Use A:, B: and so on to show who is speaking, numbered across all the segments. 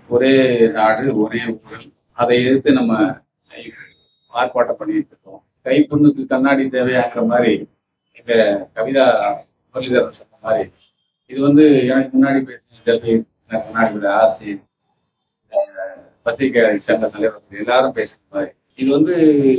A: ஒரே நாடு ஒரே ஊழல் அதை எதிர்த்து நம்ம ஆர்ப்பாட்டம் பண்ணிட்டு இருக்கோம் கைப்புண்ணுக்கு கண்ணாடி தேவையாங்கிற மாதிரி எங்க கவிதா முரளிதரன் சொன்ன மாதிரி இது வந்து எனக்கு முன்னாடி பேசின கல்வி எனக்கு முன்னாடி உள்ள ஆசி பத்திரிகை சங்க தலைவர் எல்லாரும் பேசுற மாதிரி இது வந்து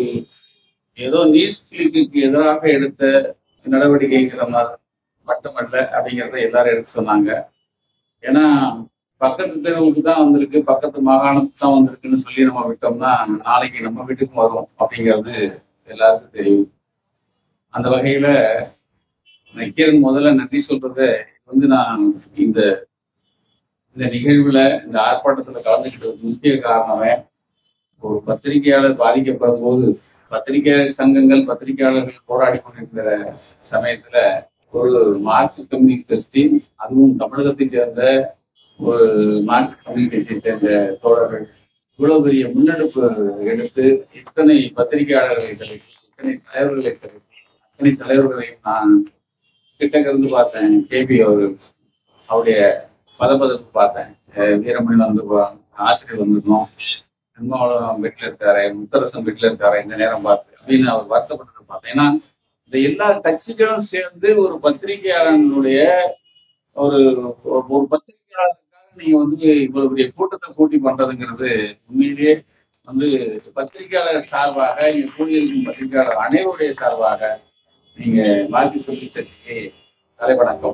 A: ஏதோ நியூஸ் கிளிக்கு எதிராக எடுத்த நடவடிக்கைங்கிற மாதிரி மட்டுமல்ல அப்படிங்கிறத எல்லாரும் எடுத்து சொன்னாங்க ஏன்னா பக்கத்து தெருவுக்கு தான் வந்திருக்கு பக்கத்து மாகாணத்துக்கு தான் வந்திருக்குன்னு சொல்லி நம்ம விட்டோம்னா நாளைக்கு நம்ம வீட்டுக்கும் வரும் அப்படிங்கிறது எல்லாருக்கும் தெரியும் அந்த வகையில நக்கீரன் முதல்ல நன்றி சொல்றத வந்து நான் இந்த இந்த நிகழ்வுல இந்த ஆர்ப்பாட்டத்துல கலந்துக்கிட்டதுக்கு முக்கிய காரணமே ஒரு பத்திரிகையாளர் பாதிக்கப்படும் போது பத்திரிகையாளர் சங்கங்கள் பத்திரிகையாளர்கள் போராடி கொண்டிருக்கிற சமயத்துல ஒரு மார்க்சிஸ்ட் கம்யூனிஸ்ட் அதுவும் தமிழகத்தை சேர்ந்த ஒரு மார்க்சிஸ்ட் கம்யூனிஸ்டை சேர்ந்த தோழர்கள் இவ்வளவு பெரிய முன்னெடுப்பு எடுத்து இத்தனை பத்திரிகையாளர்களை தெரிவித்து இத்தனை தலைவர்களை தெரிவித்து அத்தனை தலைவர்களையும் நான் கிட்டக்க இருந்து பார்த்தேன் கேபி அவர் அவருடைய பதப்பதப்பு பார்த்தேன் அஹ் வீரமணி வந்து பா- ஆசிரியர் வந்திருந்தோம் நிர்மலம் வீட்டில் இருக்காரு முத்தரசன் வீட்டில் இருக்காரு இந்த நேரம் பார்த்து அப்படின்னு அவர் வருத்தப்பட்டு பார்த்தேன் ஏன்னா இந்த எல்லா கட்சிகளும் சேர்ந்து ஒரு பத்திரிகையாளனுடைய ஒரு ஒரு பத்திரிகையாளருக்காக நீங்க வந்து இவ்வளவு பெரிய கூட்டத்தை கூட்டி பண்றதுங்கிறது உண்மையிலேயே வந்து பத்திரிகையாளர் சார்பாக இங்க கூடியிருக்கும் பத்திரிகையாளர் அனைவருடைய சார்பாக நீங்க மாற்றி சொல்லி சர்ச்சைக்கு தலைவணக்கம்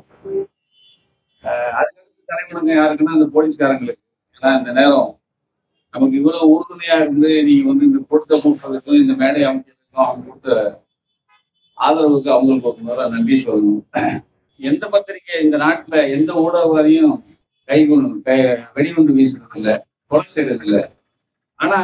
A: அஹ் அதுக்கடுத்து தலைவணக்கம் யாருக்குன்னா அந்த போலீஸ்காரங்களுக்கு ஏன்னா இந்த நேரம் நமக்கு இவ்வளவு உறுதுணையா இருந்து நீங்க வந்து இந்த கூட்டத்தை கூட்டுறதுக்கும் இந்த மேடை அமைக்கிறதுக்கும் அவங்க கொடுத்த ஆதரவுக்கு அவங்களுக்கு ஒரு முறை நன்றி சொல்லணும் எந்த பத்திரிகை இந்த நாட்டுல எந்த ஊடகவாதியும் கை கொண்டு கை வெடிகுண்டு வீசுறது இல்ல கொலை செய்யறது இல்ல ஆனா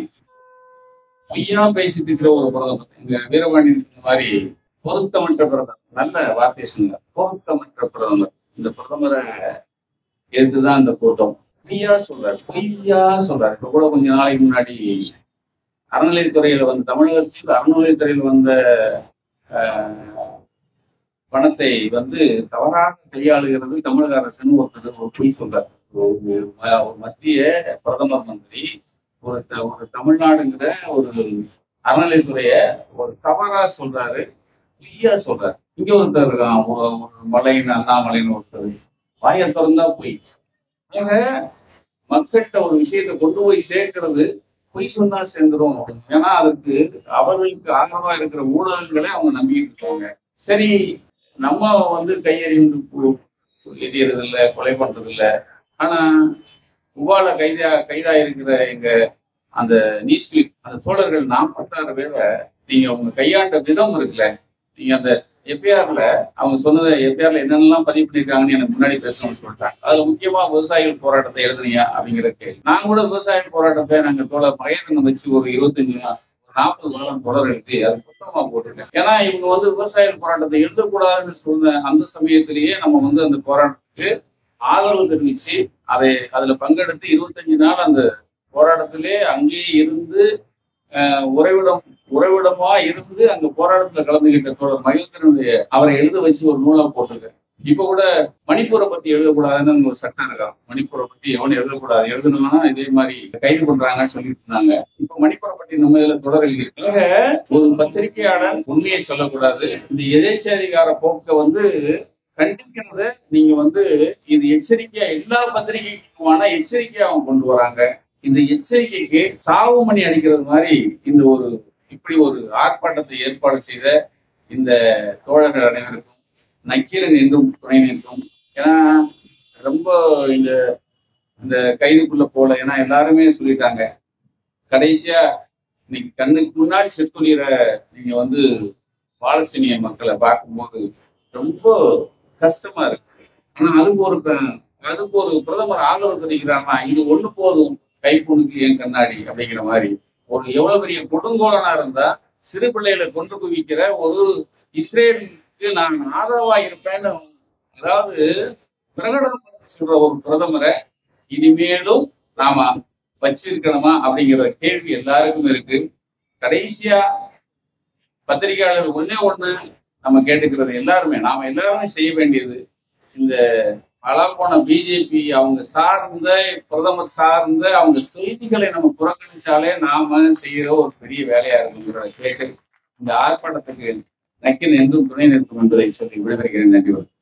A: பொய்யா பேசிட்டு இருக்கிற ஒரு பிரதமர் இங்க வீரபாண்டியன் சொன்ன மாதிரி பொருத்தமற்ற பிரதமர் நல்ல வார்த்தை சொன்னார் பொருத்தமற்ற பிரதமர் இந்த பிரதமரை எதிர்த்துதான் இந்த கூட்டம் பொய்யா சொல்றாரு பொய்யா சொல்றாரு இப்ப கூட கொஞ்ச நாளைக்கு முன்னாடி அறநிலைத்துறையில வந்து தமிழகத்தில் அறநிலைத்துறையில் வந்த ஆஹ், பணத்தை வந்து தவறாக கையாளுகிறது தமிழக அரசுன்னு ஒருத்தர் ஒரு பொய் சொல்றாரு ஒரு ம- ஒரு மத்திய பிரதமர் மந்திரி ஒரு த- ஒரு தமிழ்நாடுங்கிற ஒரு அறநிலைத்துறைய ஒரு தவறா சொல்றாரு பொய்யா சொல்றாரு இங்க ஒருத்தர் இருக்கான் ஒரு ஒரு மலைன்னு அண்ணாமலைன்னு ஒருத்தர் வாயை திறந்தா பொய் ஆக மக்கள்கிட்ட ஒரு விஷயத்தை கொண்டு போய் சேர்க்கிறது பொய் சொன்னா சேர்ந்துரும் ஏன்னா அதுக்கு அவர்களுக்கு ஆதரவா இருக்கிற ஊடகங்களே அவங்க நம்பிக்கிட்டு இருக்காங்க சரி நம்ம வந்து கையறிந்து எரியறது இல்ல கொலை பண்றது இல்ல ஆனா உபால கைதா கைதா இருக்கிற எங்க அந்த நியூஸ் கிளிப் அந்த தோழர்கள் நாற்பத்தாறு பேரை நீங்க உங்க கையாண்ட விதம் இருக்குல்ல நீங்க அந்த எஃப்ஐஆர்ல அவங்க சொன்னதை எஃப்ஐஆர்ல என்னென்னலாம் பதிவு பண்ணிருக்காங்கன்னு எனக்கு முன்னாடி பேசணும்னு சொல்லிட்டாங்க அதுல முக்கியமா விவசாயிகள் போராட்டத்தை எழுதுனியா அப்படிங்கிற கேள்வி நான் கூட விவசாய போராட்டத்தை நாங்க தோழர் மகேந்திரன் வச்சு ஒரு இருபத்தஞ்சு நா- ஒரு நாற்பது வருடம் தொடர் எழுதி அது புத்தகமா போட்டுருக்கேன் ஏன்னா இவங்க வந்து விவசாயிகள் போராட்டத்தை எழுதக்கூடாதுன்னு சொன்ன அந்த சமயத்திலேயே நம்ம வந்து அந்த போராட்டத்துக்கு ஆதரவு தெரிவிச்சு அதை அதுல பங்கெடுத்து இருபத்தஞ்சு நாள் அந்த போராட்டத்திலே அங்கேயே இருந்து அஹ், உறைவிடம் உறைவிடமா இருந்து அங்க போராட்டத்துல கலந்துகிட்ட தோழர் மகேந்திரனுடைய அவரை எழுத வச்சு ஒரு நூலா போட்டிருக்கேன் இப்ப கூட மணிப்பூரை பத்தி எழுதக்கூடாதுன்னு அங்க ஒரு சட்டம் இருக்காம் மணிப்பூரை பத்தி எவனும் எழுதக்கூடாது எழுதணும்னா இதே மாதிரி கைது பண்றாங்கன்னு சொல்லிட்டு இருந்தாங்க இப்ப மணிப்பூரை பத்தி நம்ம இதுல தொடர் எழுதியிருக்காங்க ஒரு பத்திரிகையாளர் உண்மையை சொல்லக்கூடாது இந்த எதேச்சாதிகார போக்கை வந்து கண்டிக்கிறத நீங்க வந்து இது எச்சரிக்கையா எல்லா பத்திரிகைக்குமான எச்சரிக்கையா அவங்க கொண்டு வராங்க இந்த எச்சரிக்கைக்கு சாவு மணி அடிக்கிறது மாதிரி இந்த ஒரு இப்படி ஒரு ஆர்ப்பாட்டத்தை ஏற்பாடு செய்த இந்த தோழர்கள் அனைவருக்கும் நக்கீரன் என்றும் துணை நிற்கும் ஏன்னா ரொம்ப இந்த இந்த கைதுக்குள்ள போல ஏன்னா எல்லாருமே சொல்லிட்டாங்க கடைசியா இன்னைக்கு கண்ணுக்கு முன்னாடி செத்துளிற நீங்க வந்து பாலஸ்தீனிய மக்களை பார்க்கும்போது ரொம்ப கஷ்டமா இருக்கு ஆனா அதுக்கு ஒரு ப- அதுக்கு ஒரு பிரதமர் ஆதரவு தெரிவிக்கிறாருன்னா இது ஒண்ணு போதும் கைப்புணுக்கு ஏன் கண்ணாடி அப்படிங்கிற மாதிரி ஒரு எவ்வளவு பெரிய கொடுங்கோலனா இருந்தா சிறு பிள்ளைகளை கொண்டு குவிக்கிற ஒரு இஸ்ரேலுக்கு நான் ஆதரவா இருப்பேன்னு அதாவது பிரகடனம் பண்ணி சொல்ற ஒரு பிரதமரை இனிமேலும் நாம வச்சிருக்கணுமா அப்படிங்கிற கேள்வி எல்லாருக்கும் இருக்கு கடைசியா பத்திரிகையாளர் ஒண்ணே ஒண்ணு நம்ம கேட்டுக்கிறது எல்லாருமே நாம எல்லாருமே செய்ய வேண்டியது இந்த பல போன பிஜேபி அவங்க சார்ந்த பிரதமர் சார்ந்த அவங்க செய்திகளை நம்ம புறக்கணிச்சாலே நாம செய்யற ஒரு பெரிய வேலையா இருக்குங்கிற கேட்க இந்த ஆர்ப்பாட்டத்துக்கு நக்கில் என்றும் துணை நிற்கும் என்பதை சொல்லி விடைபெறுகிறேன் நன்றி வணக்கம்.